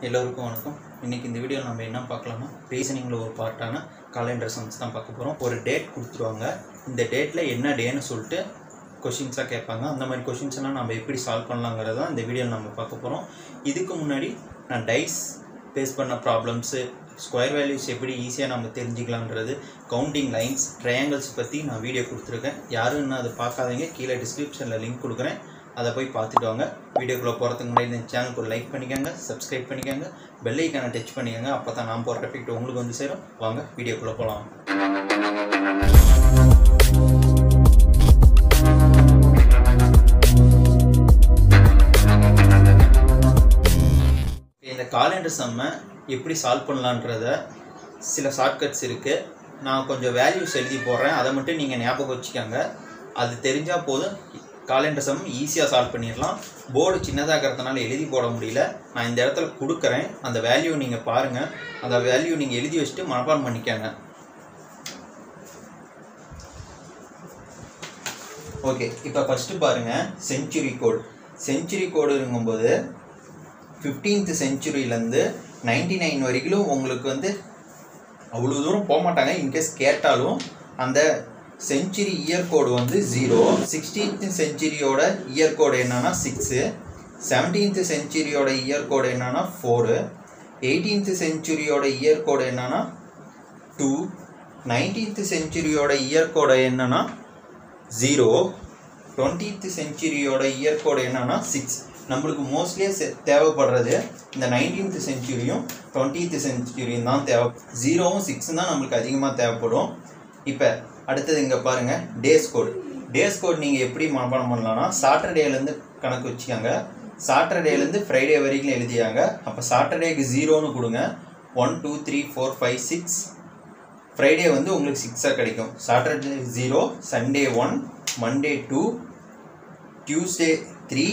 எல்லோருக்கும் வணக்கம் இன்றைக்கி இந்த வீடியோ நம்ம என்ன பார்க்கலாம்னா ரீசனிங்கில் ஒரு பார்ட்டான காலண்டர் சம்ஸ் தான் பார்க்க போகிறோம் ஒரு டேட் கொடுத்துருவாங்க இந்த டேட்டில் என்ன டேன்னு சொல்லிட்டு கொஷின்ஸாக கேட்பாங்க அந்த மாதிரி கொஷின்ஸ் எல்லாம் நம்ம எப்படி சால்வ் பண்ணலாங்கிறத தான் இந்த வீடியோவில் நம்ம பார்க்க போகிறோம் இதுக்கு முன்னாடி நான் டைஸ் பேஸ் பண்ண ப்ராப்ளம்ஸு ஸ்கொயர் வேல்யூஸ் எப்படி ஈஸியாக நம்ம தெரிஞ்சுக்கலான்றது கவுண்டிங் லைன்ஸ் ட்ரையாங்கிள்ஸ் பற்றி நான் வீடியோ கொடுத்துருக்கேன் யாரும் இன்னும் அதை பார்க்காதீங்க கீழே டிஸ்கிரிப்ஷனில் லிங்க் கொடுக்குறேன் அதை போய் பார்த்துட்டு வாங்க வீடியோக்குள்ளே போகிறதுக்கு முன்னாடி இந்த சேனலுக்கு ஒரு லைக் பண்ணிக்கோங்க சப்ஸ்கிரைப் பண்ணிக்கோங்க பெல் ஐக்கானை டச் பண்ணிக்கோங்க அப்போ தான் நான் போகிற எஃபெக்ட் உங்களுக்கு வந்து சேரும் வாங்க வீடியோக்குள்ளே போகலாம் இந்த காலண்டர் செம்மை எப்படி சால்வ் பண்ணலான்றத சில ஷார்ட்கட்ஸ் இருக்குது நான் கொஞ்சம் வேல்யூஸ் எழுதி போடுறேன் அதை மட்டும் நீங்கள் ஞாபகம் வச்சுக்கோங்க அது தெரிஞ்சால் போதும் காலண்டர் சம் ஈஸியாக சால்வ் பண்ணிடலாம் போர்டு சின்னதாக இருக்கிறதுனால எழுதி போட முடியல நான் இந்த இடத்துல கொடுக்குறேன் அந்த வேல்யூ நீங்கள் பாருங்கள் அந்த வேல்யூ நீங்கள் எழுதி வச்சுட்டு மனப்பாடம் பண்ணிக்கோங்க ஓகே இப்போ ஃபஸ்ட்டு பாருங்கள் செஞ்சுரி கோடு செஞ்சுரி கோடுங்கும்போது ஃபிஃப்டீன்த் செஞ்சுரியிலேருந்து நைன்டி நைன் வரைக்கும் உங்களுக்கு வந்து அவ்வளோ தூரம் போக மாட்டாங்க இன்கேஸ் கேட்டாலும் அந்த செஞ்சுரி இயர் கோடு வந்து ஜீரோ சிக்ஸ்டீன்த் செஞ்சுரியோட இயர் கோடு என்னன்னா சிக்ஸு செவன்டீன்த் செஞ்சுரியோட இயர் கோடு என்னன்னா ஃபோரு எயிட்டீன்த் செஞ்சுரியோட இயர் கோடு என்னன்னா டூ நைன்டீன்த் செஞ்சுரியோட இயர் கோடு என்னன்னா ஜீரோ டுவெண்ட்டீத் செஞ்சுரியோட இயர் கோடு என்னன்னா சிக்ஸ் நம்மளுக்கு மோஸ்ட்லியே தேவைப்படுறது இந்த நைன்டீன்த் செஞ்சுரியும் டுவெண்ட்டீத் செஞ்சுரியும் தான் தேவை ஜீரோவும் சிக்ஸும் தான் நம்மளுக்கு அதிகமாக தேவைப்படும் இப்போ அடுத்தது இங்கே பாருங்கள் டேஸ் கோடு டேஸ் கோட் நீங்கள் எப்படி மனப்பாடம் பண்ணலாம்னா சாட்டர்டேலேருந்து கணக்கு வச்சுக்கோங்க சாட்டர்டேலேருந்து ஃப்ரைடே வரைக்கும் எழுதியாங்க அப்போ சாட்டர்டேக்கு ஜீரோன்னு கொடுங்க one two three four five six Friday வந்து உங்களுக்கு சிக்ஸாக கிடைக்கும் Saturday zero Sunday one Monday two Tuesday three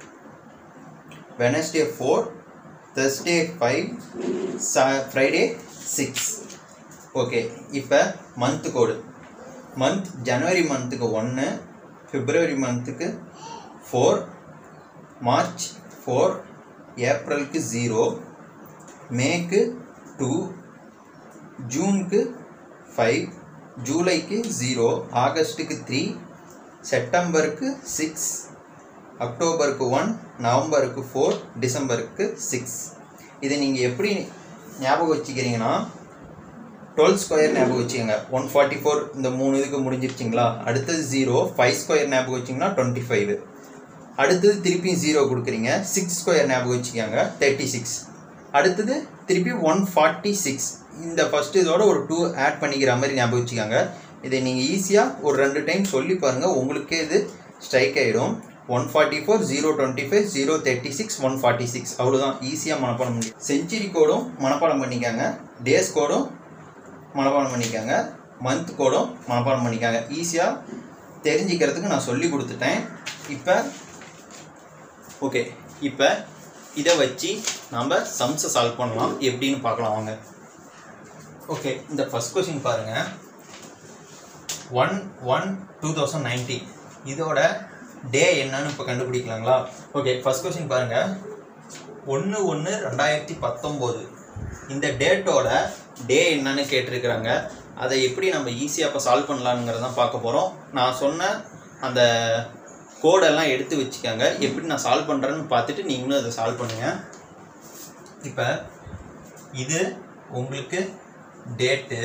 Wednesday four Thursday five சா ஃப்ரைடே சிக்ஸ் ஓகே இப்போ மந்த் கோடு மந்த் ஜனவரி மந்த்துக்கு ஒன்று பிப்ரவரி மந்த்துக்கு ஃபோர் மார்ச் ஃபோர் ஏப்ரலுக்கு ஜீரோ மேக்கு டூ ஜூனுக்கு ஃபைவ் ஜூலைக்கு ஜீரோ ஆகஸ்ட்டுக்கு த்ரீ செப்டம்பருக்கு சிக்ஸ் அக்டோபருக்கு ஒன் நவம்பருக்கு ஃபோர் டிசம்பருக்கு சிக்ஸ் இதை நீங்கள் எப்படி ஞாபகம் வச்சுக்கிறீங்கன்னா டுவெல் ஸ்கொயர் ஞாபகம் வச்சுக்கோங்க ஒன் ஃபார்ட்டி ஃபோர் இந்த மூணு இதுக்கு முடிஞ்சிருச்சிங்களா அடுத்தது ஜீரோ ஃபைவ் ஸ்கொயர் ஞாபகம் வச்சிங்கன்னா டுவெண்ட்டி ஃபைவ் அடுத்தது திருப்பியும் ஜீரோ கொடுக்குறீங்க சிக்ஸ் ஸ்கொயர் ஞாபகம் வச்சுக்கோங்க தேர்ட்டி சிக்ஸ் அடுத்தது திருப்பி ஒன் ஃபார்ட்டி சிக்ஸ் இந்த ஃபஸ்ட்டு இதோட ஒரு டூ ஆட் பண்ணிக்கிற மாதிரி ஞாபகம் வச்சுக்கோங்க இதை நீங்கள் ஈஸியாக ஒரு ரெண்டு டைம் சொல்லி பாருங்கள் உங்களுக்கே இது ஸ்ட்ரைக் ஆகிடும் one forty four zero twenty five zero thirty six one forty six அவ்வளோதான் ஈஸியாக மனப்பாடம் பண்ணி செஞ்சுரி கோடும் மனப்பாடம் பண்ணிக்காங்க டேஸ் கோடும் மனப்பாடம் பண்ணிக்காங்க மந்த் கோடும் மனப்பாடம் பண்ணிக்காங்க ஈஸியாக தெரிஞ்சுக்கிறதுக்கு நான் சொல்லி கொடுத்துட்டேன் இப்போ ஓகே இப்போ இதை வச்சு நம்ம சம்ஸை சால்வ் பண்ணலாம் எப்படின்னு பார்க்கலாம் வாங்க ஓகே இந்த ஃபஸ்ட் கொஸ்டின் பாருங்கள் one one two thousand nineteen இதோட டே என்னன்னு இப்போ கண்டுபிடிக்கலாங்களா ஓகே ஃபஸ்ட் கொஸ்டின் பாருங்கள் ஒன்று ஒன்று ரெண்டாயிரத்தி பத்தொம்போது இந்த டேட்டோட டே என்னன்னு கேட்டிருக்கிறாங்க அதை எப்படி நம்ம ஈஸியாக இப்போ சால்வ் பண்ணலாங்கிறதான் பார்க்க போகிறோம் நான் சொன்ன அந்த கோடெல்லாம் எடுத்து வச்சுக்கோங்க எப்படி நான் சால்வ் பண்ணுறேன்னு பார்த்துட்டு நீங்களும் அதை சால்வ் பண்ணுங்கள் இப்போ இது உங்களுக்கு டேட்டு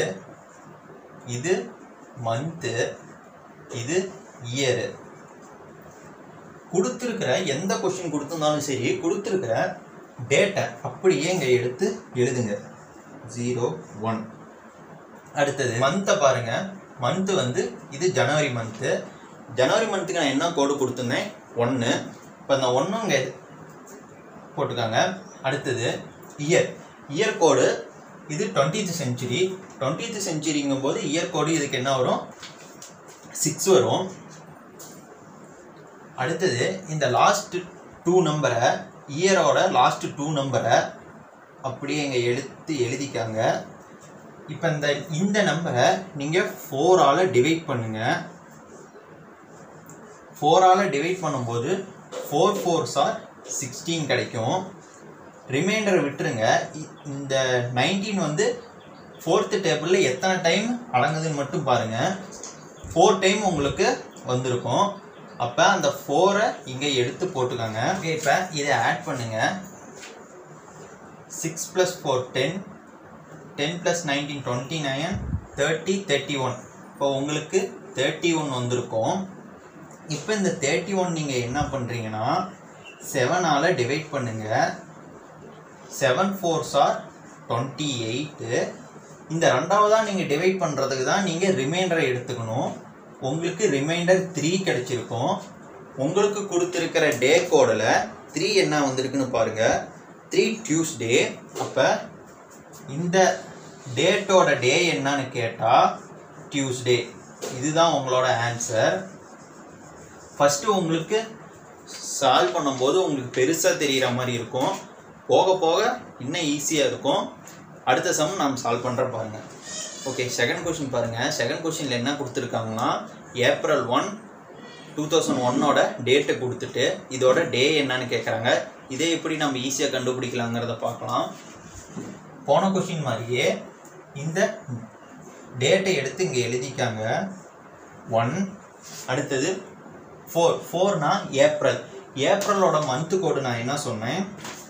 இது மந்த்து இது இயரு கொடுத்துருக்கிற எந்த கொஷின் கொடுத்துருந்தாலும் சரி கொடுத்துருக்கிற டேட்டை அப்படியே இங்கே எடுத்து எழுதுங்க ஜீரோ ஒன் அடுத்தது மந்த்தை பாருங்க மந்த்து வந்து இது ஜனவரி மந்த்து ஜனவரி மந்த்துக்கு நான் என்ன கோடு கொடுத்துருந்தேன் ஒன்று இப்போ இந்த ஒன்று இங்கே போட்டுக்காங்க அடுத்தது இயர் இயர் கோடு இது டுவெண்ட்டீத் செஞ்சுரி டுவெண்ட்டீத் செஞ்சுரிங்கும் போது இயர் கோடு இதுக்கு என்ன வரும் சிக்ஸ் வரும் அடுத்தது இந்த லாஸ்ட் டூ நம்பரை இயரோட லாஸ்ட் டூ நம்பரை அப்படியே இங்கே எழுத்து எழுதிக்காங்க இப்போ இந்த இந்த நம்பரை நீங்கள் ஃபோரால் டிவைட் பண்ணுங்கள் ஃபோரால் டிவைட் பண்ணும்போது ஃபோர் ஃபோர் சார் சிக்ஸ்டீன் கிடைக்கும் ரிமைண்டரை விட்டுருங்க இ- இந்த நைன்டீன் வந்து ஃபோர்த்து டேபிளில் எத்தனை டைம் அடங்குதுன்னு மட்டும் பாருங்கள் ஃபோர் டைம் உங்களுக்கு வந்திருக்கும் அப்போ அந்த ஃபோரை இங்கே எடுத்து போட்டுக்கோங்க ஓகே இப்போ இதை ஆட் பண்ணுங்கள் six plus four ten ten plus nineteen twenty nine thirty thirty one இப்போ உங்களுக்கு தேர்ட்டி ஒன் வந்திருக்கும் இப்போ இந்த தேர்ட்டி ஒன் நீங்கள் என்ன பண்ணுறீங்கன்னா செவனால் டிவைட் பண்ணுங்கள் seven fours are twenty eight இந்த ரெண்டாவதாக நீங்கள் டிவைட் பண்ணுறதுக்கு தான் நீங்கள் ரிமைண்டரை எடுத்துக்கணும் உங்களுக்கு ரிமைண்டர் த்ரீ கிடச்சிருக்கும் உங்களுக்கு கொடுத்துருக்கிற டே கோடில் த்ரீ என்ன வந்திருக்குன்னு பாருங்கள் த்ரீ டியூஸ்டே அப்போ இந்த டேட்டோட டே என்னன்னு கேட்டால் டியூஸ்டே இதுதான் உங்களோட ஆன்சர் ஃபஸ்ட்டு உங்களுக்கு சால்வ் பண்ணும்போது உங்களுக்கு பெருசாக தெரிகிற மாதிரி இருக்கும் போக போக இன்னும் ஈஸியாக இருக்கும் அடுத்த சம் நாம் சால்வ் பண்ணுற பாருங்கள் ஓகே செகண்ட் கொஷின் பாருங்கள் செகண்ட் கொஷினில் என்ன கொடுத்துருக்காங்கன்னா ஏப்ரல் ஒன் டூ தௌசண்ட் ஒன்னோட டேட்டை கொடுத்துட்டு இதோட டே என்னன்னு கேட்குறாங்க இதே எப்படி நம்ம ஈஸியாக கண்டுபிடிக்கலாங்கிறத பார்க்கலாம் போன கொஷின் மாதிரியே இந்த டேட்டை எடுத்து இங்கே எழுதிக்காங்க ஒன் அடுத்தது ஃபோர் ஃபோர்னா ஏப்ரல் ஏப்ரலோட மந்த்து கோடு நான் என்ன சொன்னேன்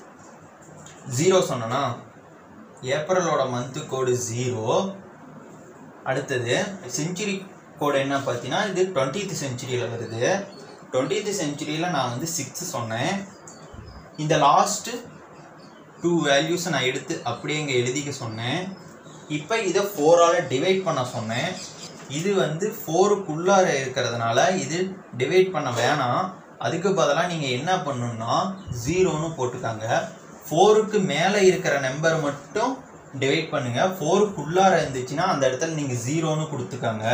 ஜீரோ சொன்னேனா ஏப்ரலோட மந்த்து கோடு ஜீரோ அடுத்தது செஞ்சுரி கோடு என்ன பார்த்தீங்கன்னா இது டுவெண்ட்டீத் செஞ்சுரியில் வருது டுவெண்ட்டீத் செஞ்சுரியில் நான் வந்து சிக்ஸ் சொன்னேன் இந்த லாஸ்ட்டு டூ வேல்யூஸை நான் எடுத்து அப்படியே இங்கே எழுதிக்க சொன்னேன் இப்போ இதை ஃபோரால் டிவைட் பண்ண சொன்னேன் இது வந்து ஃபோருக்குள்ளார இருக்கிறதுனால இது டிவைட் பண்ண வேணாம் அதுக்கு பதிலாக நீங்கள் என்ன பண்ணணும்னா ஜீரோன்னு போட்டுக்காங்க ஃபோருக்கு மேலே இருக்கிற நம்பர் மட்டும் டிவைட் பண்ணுங்கள் ஃபோருக்குள்ளார இருந்துச்சுன்னா அந்த இடத்துல நீங்கள் ஜீரோன்னு கொடுத்துக்காங்க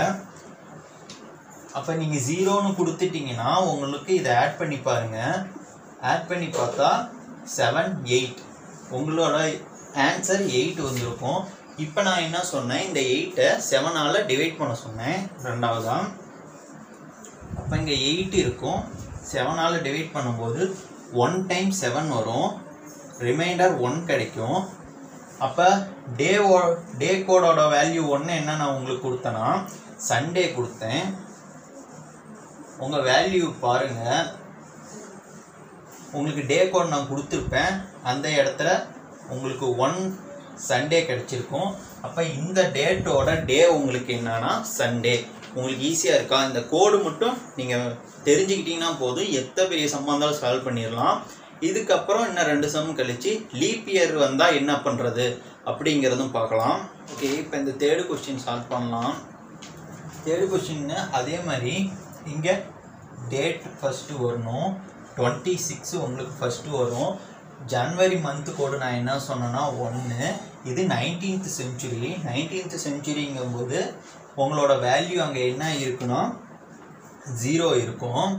அப்போ நீங்கள் ஜீரோன்னு கொடுத்துட்டீங்கன்னா உங்களுக்கு இதை ஆட் பண்ணி பாருங்கள் ஆட் பண்ணி பார்த்தா செவன் எயிட் உங்களோட ஆன்சர் எயிட் வந்திருக்கும் இப்போ நான் என்ன சொன்னேன் இந்த எயிட்டை செவனால் டிவைட் பண்ண சொன்னேன் ரெண்டாவதா அப்போ இங்கே எயிட் இருக்கும் செவனால் டிவைட் பண்ணும்போது ஒன் டைம் செவன் வரும் ரிமைண்டர் ஒன் கிடைக்கும் அப்போ டே ஓ டே கோடோட வேல்யூ ஒன்று என்ன நான் உங்களுக்கு கொடுத்தேன்னா சண்டே கொடுத்தேன் உங்கள் வேல்யூ பாருங்கள் உங்களுக்கு டே கோட் நான் கொடுத்துருப்பேன் அந்த இடத்துல உங்களுக்கு ஒன் சண்டே கிடச்சிருக்கும் அப்போ இந்த டேட்டோட டே உங்களுக்கு என்னன்னா சண்டே உங்களுக்கு ஈஸியாக இருக்கா இந்த கோடு மட்டும் நீங்கள் தெரிஞ்சுக்கிட்டீங்கன்னா போதும் எத்தனை பெரிய சம்மா இருந்தாலும் சால்வ் பண்ணிடலாம் இதுக்கப்புறம் இன்னும் ரெண்டு சம் கழிச்சு லீப் இயர் வந்தால் என்ன பண்ணுறது அப்படிங்கிறதும் பார்க்கலாம் ஓகே இப்போ இந்த தேர்டு கொஸ்டின் சால்வ் பண்ணலாம் தேர்டு கொஸ்டின் அதே மாதிரி இங்கே டேட் ஃபஸ்ட்டு வரணும் டுவெண்ட்டி சிக்ஸ் உங்களுக்கு ஃபஸ்ட்டு வரும் ஜனவரி மந்த்து கோடு நான் என்ன சொன்னேன்னா ஒன்று இது நைன்டீன்த் செஞ்சுரி நைன்டீன்த் செஞ்சுரிங்கும்போது உங்களோட வேல்யூ அங்கே என்ன இருக்குன்னா ஜீரோ இருக்கும்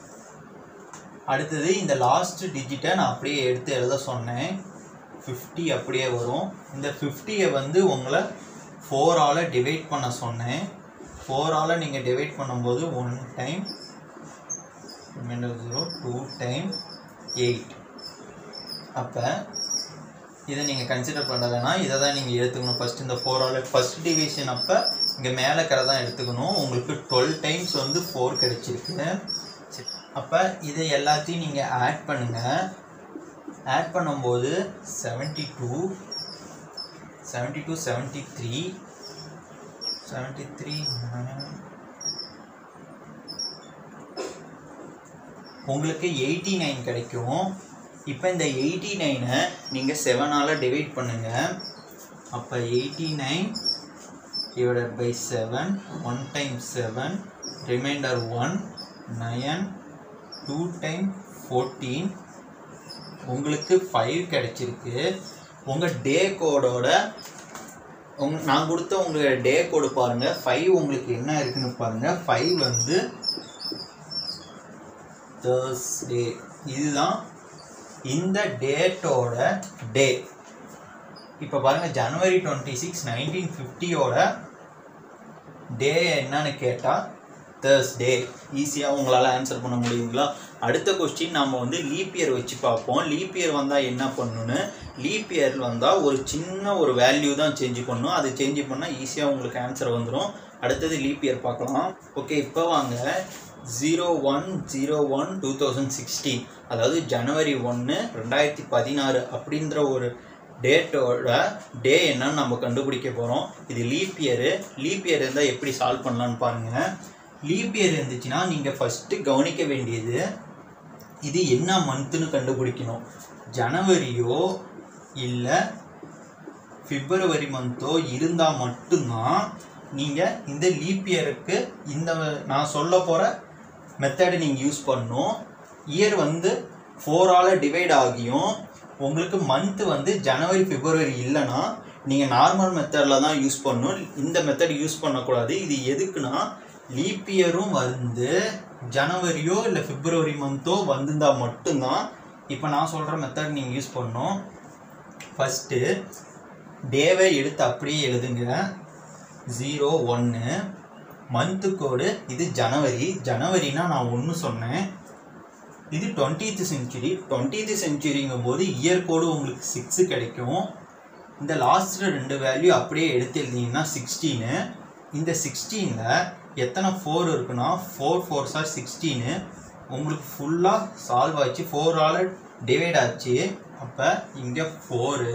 அடுத்தது இந்த லாஸ்ட் டிஜிட்டை நான் அப்படியே எடுத்து எழுத சொன்னேன் ஃபிஃப்டி அப்படியே வரும் இந்த ஃபிஃப்டியை வந்து உங்களை ஃபோரால் டிவைட் பண்ண சொன்னேன் ஃபோரால் நீங்கள் டிவைட் பண்ணும்போது one time remainder zero two time eight அப்போ இதை நீங்கள் கன்சிடர் பண்ண வேணாம் இதை தான் நீங்கள் எடுத்துக்கணும் ஃபஸ்ட் இந்த ஃபோரால் ஃபஸ்ட் டிவிஷன் அப்போ இங்கே மேலே இருக்கிறதான் எடுத்துக்கணும் உங்களுக்கு டுவெல் டைம்ஸ் வந்து ஃபோர் கிடச்சிருக்கு அப்போ இதை எல்லாத்தையும் நீங்கள் ஆட் பண்ணுங்கள் ஆட் பண்ணும்போது seventy two seventy two seventy three seventy three உங்களுக்கு எயிட்டி நைன் கிடைக்கும் இப்போ இந்த எயிட்டி நைனை நீங்கள் செவனால் டிவைட் பண்ணுங்கள் அப்போ eighty nine divided by 7 1 time 7 remainder 1 9 2 time 14 உங்களுக்கு 5 கிடைச்சிருக்கு உங்கள் டே கோடோட உங் நான் கொடுத்த உங்களோட டே கோடு பாருங்கள் ஃபைவ் உங்களுக்கு என்ன இருக்குன்னு பாருங்கள் ஃபைவ் வந்து தேர்ஸ்டே இதுதான் இந்த டேட்டோட டே இப்போ பாருங்கள் ஜனவரி டுவெண்ட்டி சிக்ஸ் நைன்டீன் ஃபிஃப்டியோட டே என்னன்னு கேட்டால் தேர்ஸ்டே ஈஸியாக உங்களால் ஆன்சர் பண்ண முடியுங்களா அடுத்த கொஸ்டின் நம்ம வந்து லீப் இயர் வச்சு பார்ப்போம் லீப் இயர் வந்தால் என்ன பண்ணணும்னு லீப் இயர் வந்தால் ஒரு சின்ன ஒரு வேல்யூ தான் சேஞ்ச் பண்ணும் அது சேஞ்ச் பண்ணால் ஈஸியாக உங்களுக்கு ஆன்சர் வந்துடும் அடுத்தது லீப் இயர் பார்க்கலாம் ஓகே இப்போ வாங்க zero one zero one two thousand sixteen அதாவது ஜனவரி ஒன்று ரெண்டாயிரத்தி பதினாறு அப்படின்ற ஒரு டேட்டோட டே என்னன்னு நம்ம கண்டுபிடிக்க போகிறோம் இது லீப் இயரு லீப் இயர் இருந்தால் எப்படி சால்வ் பண்ணலான்னு பாருங்கள் லீப் இயர் இருந்துச்சுன்னா நீங்கள் ஃபஸ்ட்டு கவனிக்க வேண்டியது இது என்ன மந்த்துன்னு கண்டுபிடிக்கணும் ஜனவரியோ இல்லை பிப்ரவரி மந்த்தோ இருந்தால் மட்டும்தான் நீங்கள் இந்த லீப் இயருக்கு இந்த நான் சொல்ல போகிற மெத்தடை நீங்கள் யூஸ் பண்ணணும் இயர் வந்து ஃபோரால் டிவைட் ஆகியும் உங்களுக்கு மந்த்து வந்து ஜனவரி பிப்ரவரி இல்லைன்னா நீங்கள் நார்மல் மெத்தடில் தான் யூஸ் பண்ணணும் இந்த மெத்தட் யூஸ் பண்ணக்கூடாது இது எதுக்குன்னா லீப் இயரும் வந்து ஜனவரியோ இல்லை பிப்ரவரி மந்த்தோ வந்திருந்தால் மட்டும்தான் இப்போ நான் சொல்கிற மெத்தட் நீங்கள் யூஸ் பண்ணணும் ஃபஸ்ட்டு டேவை எடுத்து அப்படியே எழுதுங்க ஜீரோ ஒன்று மந்த்து கோடு இது ஜனவரி ஜனவரினா நான் ஒன்று சொன்னேன் இது டுவெண்ட்டீத் செஞ்சுரி டுவெண்ட்டீத் செஞ்சுரிங்கும் போது இயர் கோடு உங்களுக்கு சிக்ஸு கிடைக்கும் இந்த லாஸ்ட்டில் ரெண்டு வேல்யூ அப்படியே எடுத்து எழுதிங்கன்னா சிக்ஸ்டீனு இந்த சிக்ஸ்டீனில் எத்தனை ஃபோர் இருக்குன்னா ஃபோர் ஃபோர் சார் சிக்ஸ்டீனு உங்களுக்கு ஃபுல்லாக சால்வ் ஆச்சு ஃபோரால் டிவைட் ஆச்சு அப்போ இங்கே ஃபோரு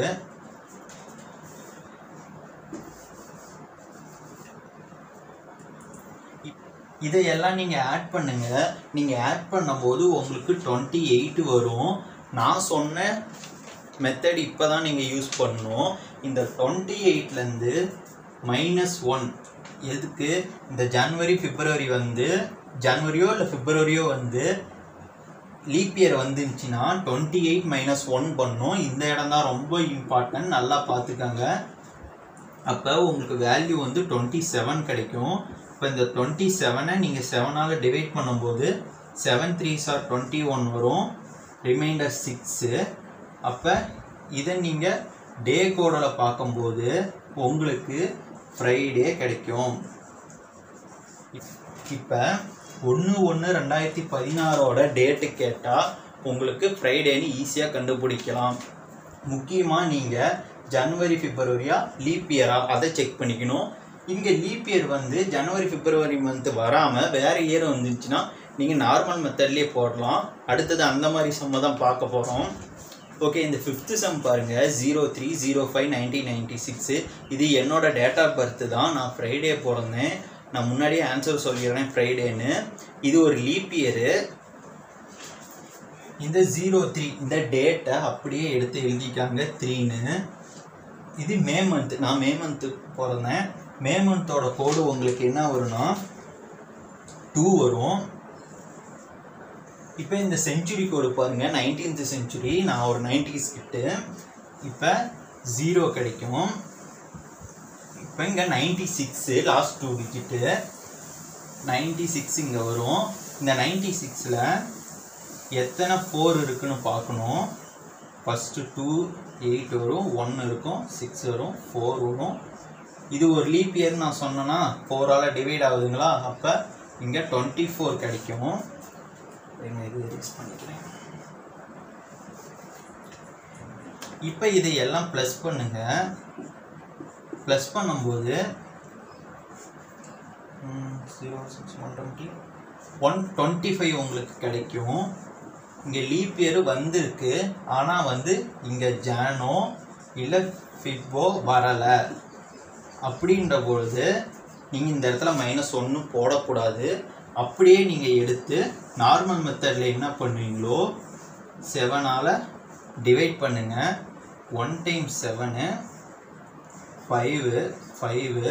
இதையெல்லாம் நீங்கள் ஆட் பண்ணுங்க நீங்கள் ஆட் பண்ணும்போது உங்களுக்கு டுவெண்ட்டி எயிட் வரும் நான் சொன்ன மெத்தட் இப்போ தான் நீங்கள் யூஸ் பண்ணணும் இந்த டுவெண்ட்டி எயிட்லேருந்து மைனஸ் ஒன் எதுக்கு இந்த ஜனவரி பிப்ரவரி வந்து ஜனவரியோ இல்லை பிப்ரவரியோ வந்து லீப் இயர் வந்துருச்சுன்னா டுவெண்ட்டி எயிட் மைனஸ் ஒன் பண்ணும் இந்த இடம் தான் ரொம்ப இம்பார்ட்டன்ட் நல்லா பார்த்துக்கங்க அப்போ உங்களுக்கு வேல்யூ வந்து டுவெண்ட்டி செவன் கிடைக்கும் இப்போ இந்த டுவெண்ட்டி செவனை நீங்கள் செவனால் டிவைட் பண்ணும்போது seven threes are twenty one வரும் ரிமைண்டர் சிக்ஸு அப்போ இதை நீங்கள் டே கோடில் பார்க்கும்போது உங்களுக்கு ஃப்ரைடே கிடைக்கும் இப்போ ஒன்று ஒன்று ரெண்டாயிரத்தி பதினாறோட டேட்டு கேட்டால் உங்களுக்கு ஃப்ரைடேன்னு ஈஸியாக கண்டுபிடிக்கலாம் முக்கியமாக நீங்கள் ஜனவரி பிப்ரவரியா லீப் இயரா அதை செக் பண்ணிக்கணும் இங்கே லீப் இயர் வந்து ஜனவரி பிப்ரவரி மந்த் வராமல் வேறு இயர் வந்துச்சுன்னா நீங்கள் நார்மல் மெத்தட்லேயே போடலாம் அடுத்தது அந்த மாதிரி சம்ம தான் பார்க்க போகிறோம் ஓகே இந்த ஃபிஃப்த்து சம் பாருங்கள் zero three zero five nineteen ninety six இது என்னோட டேட் ஆஃப் பர்த் தான் நான் ஃப்ரைடே பிறந்தேன் நான் முன்னாடியே ஆன்சர் சொல்லிடுறேன் ஃப்ரைடேன்னு இது ஒரு லீப் இயரு இந்த ஜீரோ த்ரீ இந்த டேட்டை அப்படியே எடுத்து எழுதிக்காங்க த்ரீன்னு இது மே மந்த் நான் மே மந்த்து பிறந்தேன் மே மந்தோட கோடு உங்களுக்கு என்ன வரும்னா டூ வரும் இப்போ இந்த செஞ்சுரி கோடு பாருங்க நைன்டீன்த் செஞ்சுரி நான் ஒரு நைன்டிஸ் கிட்டு இப்போ ஜீரோ கிடைக்கும் இப்போ இங்கே ninety six last two digit ninety six இங்கே வரும் இந்த நைன்டி சிக்ஸில் எத்தனை ஃபோர் இருக்குன்னு பார்க்கணும் ஃபஸ்ட்டு டூ எயிட் வரும் ஒன் இருக்கும் சிக்ஸ் வரும் ஃபோர் வரும் இது ஒரு லீப் இயர் நான் சொன்னேன்னா ஃபோரால் டிவைட் ஆகுதுங்களா அப்போ இங்கே டுவெண்ட்டி ஃபோர் கிடைக்கும் இருங்க, இது ரிலீஸ் பண்ணிக்கிறேன் இப்போ இதை எல்லாம் ப்ளஸ் பண்ணுங்க ப்ளஸ் பண்ணும்போது zero six one twenty one twenty five உங்களுக்கு கிடைக்கும் இங்கே லீப் இயர் வந்திருக்கு ஆனால் வந்து இங்கே ஜானோ இல்லை ஃபிப்போ வரலை அப்படின்ற பொழுது நீங்கள் இந்த இடத்துல மைனஸ் ஒன்று போடக்கூடாது அப்படியே நீங்கள் எடுத்து நார்மல் மெத்தடில் என்ன பண்ணுவீங்களோ செவனால் டிவைட் பண்ணுங்கள் one time seven five five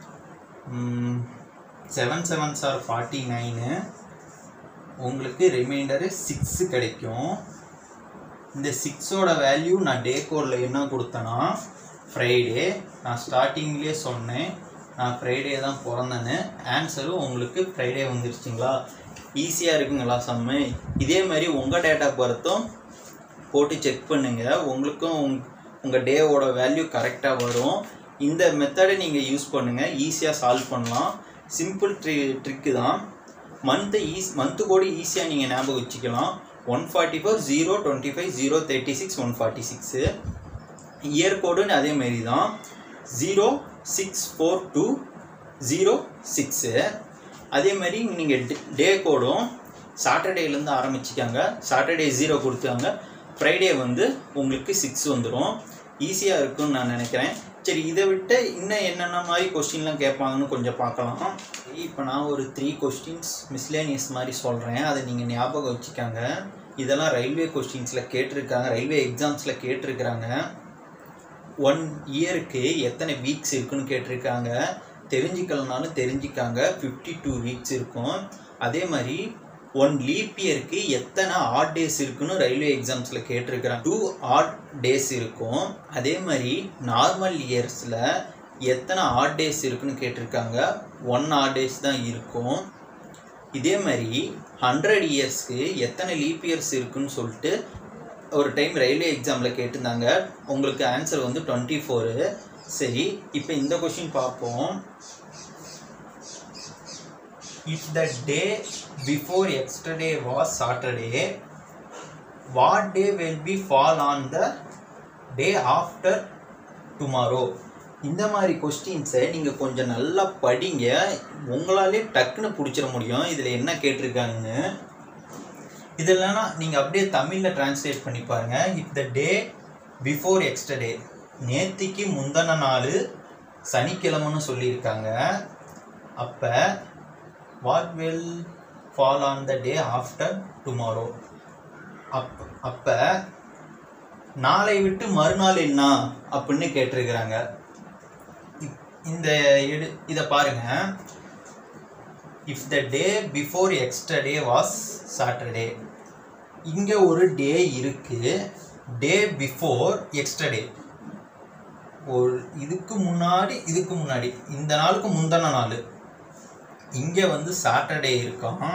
seven sevens are forty nine உங்களுக்கு ரிமைண்டரு சிக்ஸு கிடைக்கும் இந்த சிக்ஸோட வேல்யூ நான் டே கோடில் என்ன கொடுத்தேன்னா ஃப்ரைடே நான் ஸ்டார்டிங்லேயே சொன்னேன் நான் ஃப்ரைடே தான் பிறந்தேன்னு ஆன்சரும் உங்களுக்கு ஃப்ரைடே வந்துருச்சுங்களா ஈஸியாக இருக்குங்களா சம்மு இதே மாதிரி உங்கள் டேட்டா பொறுத்தும் போட்டு செக் பண்ணுங்கள் உங்களுக்கும் உங் உங்கள் டேவோட வேல்யூ கரெக்டாக வரும் இந்த மெத்தடை நீங்கள் யூஸ் பண்ணுங்கள் ஈஸியாக சால்வ் பண்ணலாம் சிம்பிள் ட்ரி ட்ரிக்கு தான் மந்த்தை ஈஸ் மந்த்து கோடு ஈஸியாக நீங்கள் ஞாபகம் வச்சுக்கலாம் one forty four zero twenty five zero thirty six one forty six year கோடுன்னு அதே மாதிரி தான் zero six four two zero six அதே மாதிரி நீங்கள் டே கோடும் சாட்டர்டேலேருந்து ஆரம்பிச்சிக்காங்க சாட்டர்டே ஜீரோ கொடுத்தாங்க ஃப்ரைடே வந்து உங்களுக்கு சிக்ஸ் வந்துடும் ஈஸியாக இருக்கும்னு நான் நினைக்கிறேன் சரி இதை விட்டு இன்னும் என்னென்ன மாதிரி கொஸ்டின்லாம் கேட்பாங்கன்னு கொஞ்சம் பார்க்கலாம் இப்போ நான் ஒரு த்ரீ கொஸ்டின்ஸ் மிஸ்லேனியஸ் மாதிரி சொல்கிறேன் அதை நீங்கள் ஞாபகம் வச்சுக்காங்க இதெல்லாம் ரயில்வே கொஸ்டின்ஸில் கேட்டிருக்காங்க ரயில்வே எக்ஸாம்ஸில் கேட்டிருக்கிறாங்க ஒன் இயருக்கு எத்தனை வீக்ஸ் இருக்குன்னு கேட்டிருக்காங்க தெரிஞ்சுக்கலனாலும் தெரிஞ்சுக்காங்க ஃபிஃப்டி டூ வீக்ஸ் இருக்கும் அதே மாதிரி ஒன் லீப் இயருக்கு எத்தனை ஆட் டேஸ் இருக்குன்னு ரயில்வே எக்ஸாம்ஸில் கேட்டிருக்கிறாங்க டூ ஆட் டேஸ் இருக்கும் அதே மாதிரி நார்மல் இயர்ஸில் எத்தனை ஆட் டேஸ் இருக்குன்னு கேட்டிருக்காங்க ஒன் ஆட் டேஸ் தான் இருக்கும் இதே மாதிரி ஹண்ட்ரட் இயர்ஸ்க்கு எத்தனை லீப் இயர்ஸ் இருக்குன்னு சொல்லிட்டு ஒரு டைம் ரயில்வே எக்ஸாமில் கேட்டிருந்தாங்க உங்களுக்கு ஆன்சர் வந்து டுவெண்ட்டி ஃபோரு சரி இப்போ இந்த கொஷின் பார்ப்போம் if the day before yesterday was Saturday what day will be fall on the day after tomorrow இந்த மாதிரி கொஸ்டின்ஸை நீங்கள் கொஞ்சம் நல்லா படிங்க உங்களாலே டக்குன்னு பிடிச்சிட முடியும் இதில் என்ன கேட்டிருக்காங்கன்னு இதெல்லாம் நீங்கள் அப்படியே தமிழில் டிரான்ஸ்லேட் பண்ணி பாருங்கள் இஃப் த டே பிஃபோர் எக்ஸ்டர்டே நேத்திக்கு முந்தின நாள் சனிக்கிழமைன்னு சொல்லியிருக்காங்க அப்போ what will fall on the day after tomorrow அப் அப்போ நாளை விட்டு மறுநாள் என்ன அப்படின்னு கேட்டிருக்கிறாங்க இப்- இந்த எடு இதை பாருங்க if the day before yesterday was Saturday இங்கே ஒரு டே இருக்கு டே பிஃபோர் எக்ஸ்டர்டே ஒரு இதுக்கு முன்னாடி இதுக்கு முன்னாடி இந்த நாளுக்கு முந்தின நாள் இங்கே வந்து சாட்டர்டே இருக்கான்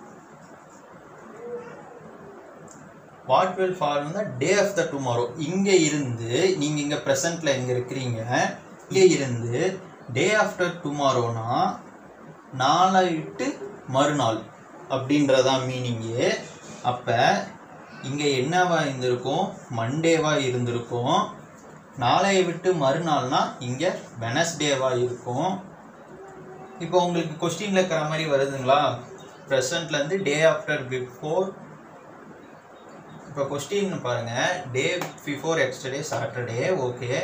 what will fall the day of the tomorrow இங்கே இருந்து நீங்கள் இங்கே ப்ரெசண்ட்டில் எங்கே இருக்கிறீங்க இங்கே இருந்து டே ஆஃப்டர் டுமாரோனா நாளை விட்டு மறுநாள் அப்படின்றதான் மீனிங்கு அப்போ இங்கே என்னவா இருந்திருக்கும் மண்டேவா இருந்திருக்கும் நாளையை விட்டு மறுநாள்னா இங்கே வெனஸ்டேவா இருக்கும் இப்போ உங்களுக்கு கொஸ்டினில் இருக்கிற மாதிரி வருதுங்களா ப்ரெசண்ட்லேருந்து டே ஆஃப்டர் பிஃபோர் இப்போ கொஸ்டின் பாருங்கள் day before yesterday Saturday okay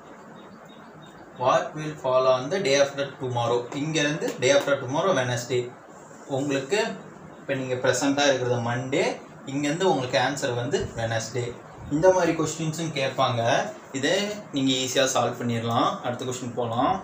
what will follow on the day after tomorrow இங்கேருந்து டே ஆஃப்டர் டுமாரோ வெனஸ்டே உங்களுக்கு இப்போ நீங்கள் ப்ரெசண்ட்டாக இருக்கிறது மண்டே இங்கேருந்து உங்களுக்கு ஆன்சர் வந்து வெனஸ்டே இந்த மாதிரி கொஸ்டின்ஸும் கேட்பாங்க இதை நீங்கள் ஈஸியாக சால்வ் பண்ணிடலாம் அடுத்த கொஸ்டின் போகலாம்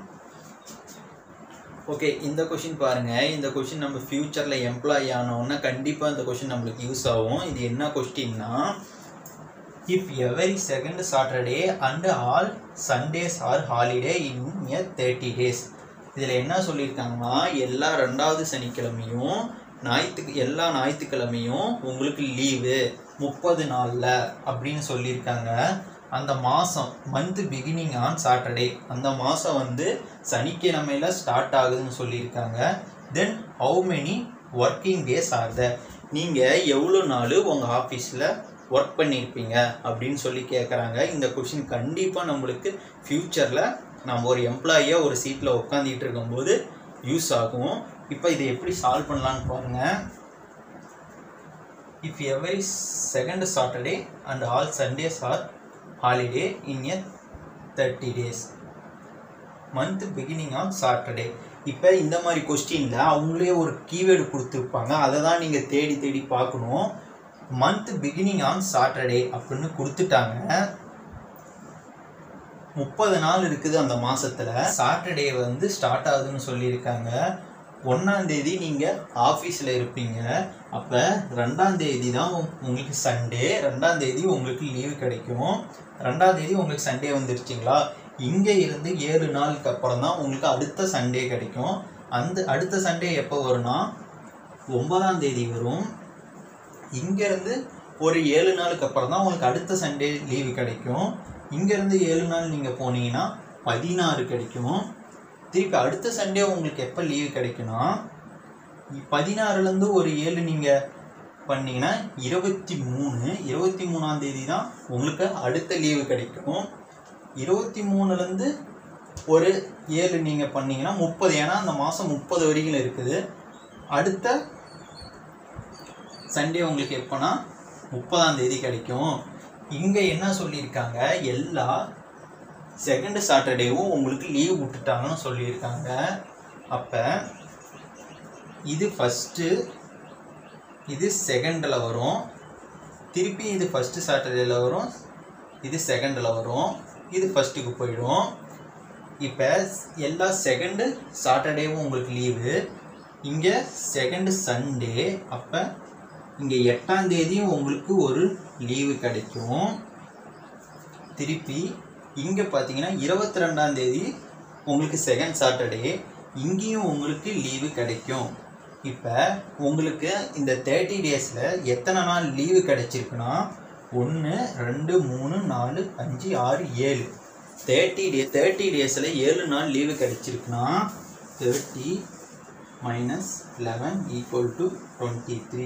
ஓகே இந்த கொஷின் பாருங்க இந்த கொஷின் நம்ம ஃப்யூச்சரில் எம்ப்ளாயி ஆனோன்னா கண்டிப்பாக இந்த கொஷின் நம்மளுக்கு யூஸ் ஆகும் இது என்ன கொஸ்டின்னா if every second Saturday and all Sundays are holiday in a thirty days இதில் என்ன சொல்லியிருக்காங்கன்னா எல்லா ரெண்டாவது சனிக்கிழமையும் ஞாயிற்று எல்லா ஞாயிற்றுக்கிழமையும் உங்களுக்கு லீவு முப்பது நாளில் அப்படின்னு சொல்லியிருக்காங்க அந்த மாதம் மந்த் பிகினிங் ஆன் சாட்டர்டே அந்த மாதம் வந்து சனிக்கிழமையில் ஸ்டார்ட் ஆகுதுன்னு சொல்லியிருக்காங்க then how many working days are the நீங்கள் எவ்வளோ நாள் உங்கள் ஆஃபீஸில் ஒர்க் பண்ணியிருப்பீங்க அப்படின்னு சொல்லி கேட்குறாங்க இந்த கொஷின் கண்டிப்பாக நம்மளுக்கு ஃப்யூச்சரில் நம்ம ஒரு எம்ப்ளாயியாக ஒரு சீட்டில் உட்காந்துட்டு இருக்கும்போது யூஸ் ஆகும் இப்போ இதை எப்படி சால்வ் பண்ணலான்னு பாருங்கள் if every second Saturday and all Sundays are holiday in a thirty days month beginning on Saturday இப்போ இந்த மாதிரி கொஸ்டினில் அவங்களே ஒரு கீவேர்டு கொடுத்துருப்பாங்க அதை தான் நீங்கள் தேடி தேடி பார்க்கணும் மந்த் பிகினிங் ஆன் சாட்டர்டே அப்படின்னு கொடுத்துட்டாங்க முப்பது நாள் இருக்குது அந்த மாசத்துல சாட்டர்டே வந்து ஸ்டார்ட் ஆகுதுன்னு சொல்லியிருக்காங்க ஒன்றாம் தேதி நீங்கள் ஆஃபீஸில் இருப்பீங்க அப்போ ரெண்டாம் தேதி தான் உங்க- உங்களுக்கு சண்டே ரெண்டாம் தேதி உங்களுக்கு லீவு கிடைக்கும் ரெண்டாம் தேதி உங்களுக்கு சண்டே வந்துருச்சுங்களா இங்கே இருந்து ஏழு நாளுக்கு அப்புறம் தான் உங்களுக்கு அடுத்த சண்டே கிடைக்கும் அந்த அடுத்த சண்டே எப்போ வரும்னா ஒன்பதாம் தேதி வரும் இங்கேருந்து ஒரு ஏழு நாளுக்கு அப்புறம் தான் உங்களுக்கு அடுத்த சண்டே லீவு கிடைக்கும் இங்கேருந்து ஏழு நாள் நீங்கள் போனீங்கன்னா பதினாறு கிடைக்கும் திருப்பி அடுத்த சண்டே உங்களுக்கு எப்போ லீவு கிடைக்கும்னா பதினாறுலேருந்து ஒரு ஏழு நீங்கள் பண்ணீங்கன்னா இருபத்தி மூணு இருபத்தி மூணாம் தேதி தான் உங்களுக்கு அடுத்த லீவு கிடைக்கும் இருபத்தி மூணுலேருந்து ஒரு ஏழு நீங்கள் பண்ணீங்கன்னா முப்பது ஏன்னா அந்த மாதம் முப்பது வரைக்கும் இருக்குது அடுத்த சண்டே உங்களுக்கு எப்போனா முப்பதாம் தேதி கிடைக்கும் இங்கே என்ன சொல்லியிருக்காங்க எல்லா செகண்ட் சாட்டர்டேவும் உங்களுக்கு லீவ் விட்டுட்டாங்கன்னு சொல்லியிருக்காங்க அப்போ இது ஃபஸ்ட்டு இது செகண்டில் வரும் திருப்பி இது ஃபஸ்ட்டு சாட்டர்டேயில் வரும் இது செகண்டில் வரும் இது ஃபஸ்ட்டுக்கு போயிடும் இப்போ எல்லா செகண்டு சாட்டர்டேவும் உங்களுக்கு லீவு இங்கே செகண்டு சண்டே அப்போ இங்கே எட்டாம் தேதியும் உங்களுக்கு ஒரு லீவு கிடைக்கும் திருப்பி இங்கே பார்த்தீங்கன்னா இருபத்தி ரெண்டாம் தேதி உங்களுக்கு செகண்ட் சாட்டர்டே இங்கேயும் உங்களுக்கு லீவு கிடைக்கும் இப்போ உங்களுக்கு இந்த தேர்ட்டி டேஸில் எத்தனை நாள் லீவு கிடைச்சிருக்குன்னா ஒன்று ரெண்டு மூணு நாலு அஞ்சு ஆறு ஏழு தேர்ட்டி டே தேர்ட்டி டேஸில் ஏழு நாள் லீவு கிடைச்சிருக்குன்னா thirty minus eleven equal to twenty three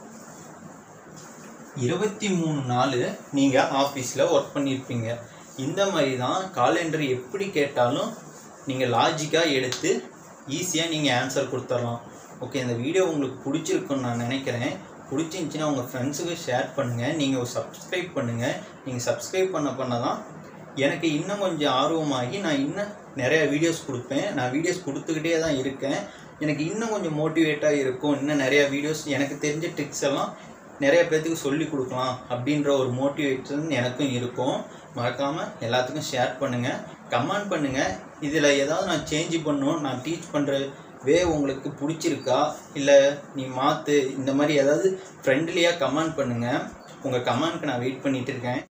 இருபத்தி மூணு நாள் நீங்கள் ஆஃபீஸில் ஒர்க் பண்ணியிருப்பீங்க இந்த மாதிரி தான் காலண்டர் எப்படி கேட்டாலும் நீங்கள் லாஜிக்காக எடுத்து ஈஸியாக நீங்கள் ஆன்சர் கொடுத்துடலாம் ஓகே இந்த வீடியோ உங்களுக்கு பிடிச்சிருக்குன்னு நான் நினைக்கிறேன் பிடிச்சிருந்துச்சின்னா உங்கள் ஃப்ரெண்ட்ஸுக்கு ஷேர் பண்ணுங்கள் நீங்கள் சப்ஸ்கிரைப் பண்ணுங்கள் நீங்கள் சப்ஸ்கிரைப் பண்ண பண்ண தான் எனக்கு இன்னும் கொஞ்சம் ஆர்வமாகி நான் இன்னும் நிறைய வீடியோஸ் கொடுப்பேன் நான் வீடியோஸ் கொடுத்துக்கிட்டே தான் இருக்கேன் எனக்கு இன்னும் கொஞ்சம் மோட்டிவேட்டாக இருக்கும் இன்னும் நிறைய வீடியோஸ் எனக்கு தெரிஞ்ச ட்ரிக்ஸ் எல்லாம் நிறைய பேர்த்துக்கு சொல்லி கொடுக்கலாம் அப்படின்ற ஒரு மோட்டிவேஷன் எனக்கும் இருக்கும் மறக்காமல் எல்லாத்துக்கும் ஷேர் பண்ணுங்கள் கமெண்ட் பண்ணுங்கள் இதில் ஏதாவது நான் சேஞ்ச் பண்ணணும் நான் டீச் பண்ணுற வே உங்களுக்கு பிடிச்சிருக்கா இல்லை நீ மாற்று இந்த மாதிரி ஏதாவது ஃப்ரெண்ட்லியாக கமெண்ட் பண்ணுங்கள் உங்கள் கமெண்ட்க்கு நான் வெயிட் பண்ணிகிட்டு இருக்கேன்